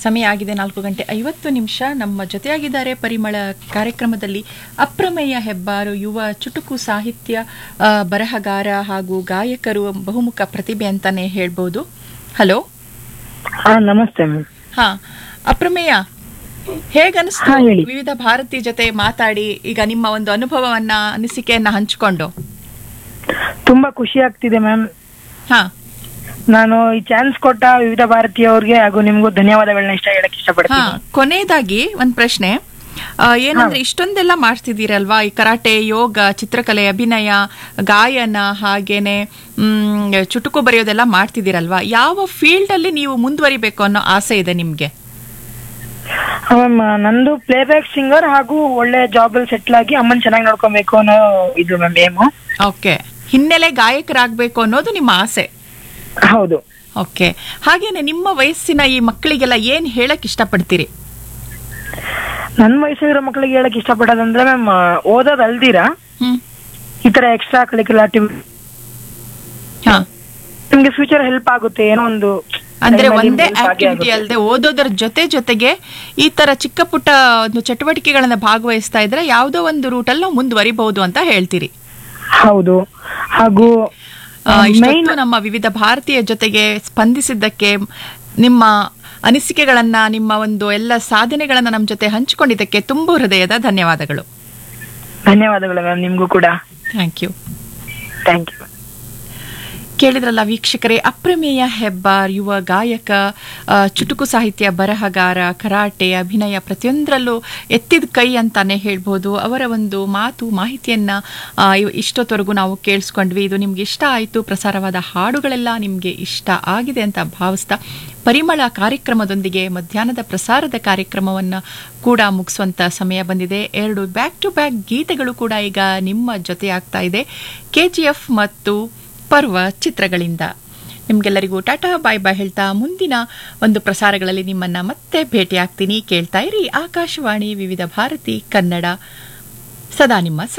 ಸಮಯ ಆಗಿದೆ ನಾಲ್ಕು ಗಂಟೆ ಐವತ್ತು ನಿಮಿಷ ನಮ್ಮ ಜೊತೆಯಾಗಿದ್ದಾರೆ ಪರಿಮಳ ಕಾರ್ಯಕ್ರಮದಲ್ಲಿ ಅಪ್ರಮೇಯ ಹೆಬ್ಬಾರು ಯುವ ಚುಟುಕು ಸಾಹಿತ್ಯ ಆ, ಬರಹಗಾರ ಹಾಗೂ ಗಾಯಕರು ಬಹುಮುಖ ಪ್ರತಿಭೆ ಅಂತಾನೆ ಹೇಳ್ಬೋದು ಹಲೋ ಹಾ ನಮಸ್ತೆ ಮ್ಯಾಮ್ ಹಾ ಅಪ್ರಮೇಯ ಹೇಗನಿಸ್ತು ಹಾ, ಹೇಳಿ. ವಿವಿಧ ಭಾರತಿ ಜೊತೆ ಮಾತಾಡಿ ಈಗ ನಿಮ್ಮ ಒಂದು ಅನುಭವವನ್ನ ಅನಿಸಿಕೆಯನ್ನ ಹಂಚಿಕೊಂಡು ತುಂಬಾ ಖುಷಿ ಆಗ್ತಿದೆ ಮ್ಯಾಮ್ ಹಾ ನಾನು ಈ ಚಾನ್ಸ್ ಕೊಟ್ಟ ವಿವಿಧ ಭಾರತೀಯವ್ರಿಗೆ ಹಾಗೂ ನಿಮ್ಗೂ ಧನ್ಯವಾದಗಳನ್ನ ಇಷ್ಟ ಹೇಳಕ್ ಹಾ ಇಷ್ಟಪಡ್ತೀನಿ ಕೊನೆಯದಾಗಿ ಒಂದ್ ಪ್ರಶ್ನೆ ಆ, ಏನಂದ್ರೆ ಇಷ್ಟೊಂದೆಲ್ಲ ಮಾಡ್ತಿದ್ದೀರಲ್ವಾ ಈ ಕರಾಟೆ ಯೋಗ ಚಿತ್ರಕಲೆ ಅಭಿನಯ ಗಾಯನ ಹಾಗೇನೆ ಮ್, ಚುಟುಕು ಬರೆಯೋದೆಲ್ಲ ಮಾಡ್ತಿದ್ದೀರಲ್ವಾ ಯಾವ ಫೀಲ್ಡ್ ಅಲ್ಲಿ ನೀವು ಮುಂದುವರಿಬೇಕು ಅನ್ನೋ ಆಸೆ ಇದೆ ನಿಮ್ಗೆ ಮ್ಯಾಮ್ ನಂದು ಪ್ಲೇಬ್ಯಾಕ್ ಸಿಂಗರ್ ಹಾಗೂ ಒಳ್ಳೆ ಜಾಬ್ ಅಲ್ಲಿ ಸೆಟ್ಲ್ ಆಗಿ ಅಮ್ಮನ್ ಚೆನ್ನಾಗಿ ನೋಡ್ಕೊಬೇಕು ಅನ್ನೋ ಇದು ಮ್ಯಾಮ್ ಏಮು ಓಕೆ ಹಿನ್ನೆಲೆ ಗಾಯಕರಾಗಬೇಕು ಅನ್ನೋದು ನಿಮ್ಮ ಆಸೆ ಹೌದು ಓಕೆ ಹಾಗೇನೆ ನಿಮ್ಮ ವಯಸ್ಸಿನ ಈ ಮಕ್ಕಳಿಗೆಲ್ಲ ಏನ್ ಹೇಳಕ್ ಇಷ್ಟಪಡ್ತೀರಿ ನನ್ನ ವಯಸ್ಸಿರೋ ಮಕ್ಕಳಿಗೆ ಹೇಳಕ್ ಇಷ್ಟಪಡೋದಂದ್ರೆ ಮ್ಯಾಮ್ ಓದೋದ್ ಅಲ್ದಿರಾ ಹ್ಮ್ ಈ ತರ ಎಕ್ಸ್ಟ್ರಾ ಕರಿಕ್ಯುಲರ್ ಆಕ್ಟಿವಿಟಿ ಹಾ ನಿಮ್ಗೆ ಫ್ಯೂಚರ್ ಹೆಲ್ಪ್ ಆಗುತ್ತೆ ಏನೋ ಒಂದು ಅಂದ್ರೆ time ಅಲ್ಲಿ ಒಂದೇ help ಆಗೇ ಆಕ್ಟಿವಿಟಿ ಆಗುತ್ತೆ. ಅಲ್ಲದೆ ಓದೋದರ ಜೊತೆ ಜೊತೆಗೆ ಈ ತರ ಚಿಕ್ಕ ಪುಟ್ಟ ಒಂದು ಚಟುವಟಿಕೆಗಳನ್ನ ಭಾಗವಹಿಸ್ತಾ ಇದ್ರೆ ಯಾವುದೋ ಒಂದು ರೂಟಲ್ಲಿ ನಾವು ಮುಂದುವರಿಬಹುದು ಅಂತ ಹೇಳ್ತೀರಿ ಹೌದು ಹಾಗೂ ಆ, ಮೈನ್ ಇಷ್ಟೊತ್ತು ನಮ್ಮ ವಿವಿಧ ಭಾರತೀಯ ಜೊತೆಗೆ ಸ್ಪಂದಿಸಿದ್ದಕ್ಕೆ ನಿಮ್ಮ ಅನಿಸಿಕೆಗಳನ್ನ ನಿಮ್ಮ ಒಂದು ಎಲ್ಲ ಸಾಧನೆಗಳನ್ನ ನಮ್ಮ ಜೊತೆ ಹಂಚಿಕೊಂಡಿದ್ದಕ್ಕೆ ತುಂಬು ಹೃದಯದ ಧನ್ಯವಾದಗಳು ಧನ್ಯವಾದಗಳು ಮ್ಯಾಮ್ ನಿಮ್ಗೂ ಕೂಡ ಥ್ಯಾಂಕ್ ಯು ಥ್ಯಾಂಕ್ ಯು ಕೇಳಿದ್ರಲ್ಲ ವೀಕ್ಷಕರೇ ಅಪ್ರಮೇಯ ಹೆಬ್ಬಾರ್ ಯುವ ಗಾಯಕ ಆ, ಚುಟುಕು ಸಾಹಿತ್ಯ ಬರಹಗಾರ ಕರಾಟೆ ಅಭಿನಯ ಪ್ರತಿಯೊಂದರಲ್ಲೂ ಎತ್ತಿದ ಕೈ ಅಂತಾನೆ ಹೇಳ್ಬೋದು ಅವರ ಒಂದು ಮಾತು ಮಾಹಿತಿಯನ್ನ ಆ, ಇವ್- ಇಷ್ಟೊತ್ತವರೆಗೂ ನಾವು ಕೇಳಿಸ್ಕೊಂಡ್ವಿ ಇದು ನಿಮ್ಗೆ ಇಷ್ಟ ಆಯಿತು ಪ್ರಸಾರವಾದ ಹಾಡುಗಳೆಲ್ಲ ನಿಮಗೆ ಇಷ್ಟ ಆಗಿದೆ ಅಂತ ಭಾವಿಸ್ತಾ ಪರಿಮಳ ಕಾರ್ಯಕ್ರಮದೊಂದಿಗೆ ಮಧ್ಯಾಹ್ನದ ಪ್ರಸಾರದ ಕಾರ್ಯಕ್ರಮವನ್ನು ಕೂಡ ಮುಗಿಸುವಂತ ಸಮಯ ಬಂದಿದೆ ಎರಡು ಬ್ಯಾಕ್ ಟು ಬ್ಯಾಕ್ ಗೀತೆಗಳು ಕೂಡ ಈಗ ನಿಮ್ಮ ಜೊತೆ ಆಗ್ತಾ ಇದೆ ಕೆಜಿಎಫ್ ಮತ್ತು ಪರ್ವ ಚಿತ್ರಗಳಿಂದ ನಿಮ್ಗೆಲ್ಲರಿಗೂ ಟಾಟಾ ಬಾಯ್ ಬಾಯ್ ಹೇಳ್ತಾ ಮುಂದಿನ ಒಂದು ಪ್ರಸಾರಗಳಲ್ಲಿ ನಿಮ್ಮನ್ನ ಮತ್ತೆ ಭೇಟಿ ಆಗ್ತೀನಿ ಕೇಳ್ತಾ ಇರಿ ಆಕಾಶವಾಣಿ ವಿವಿಧ ಭಾರತಿ ಕನ್ನಡ ಸದಾ ನಿಮ್ಮ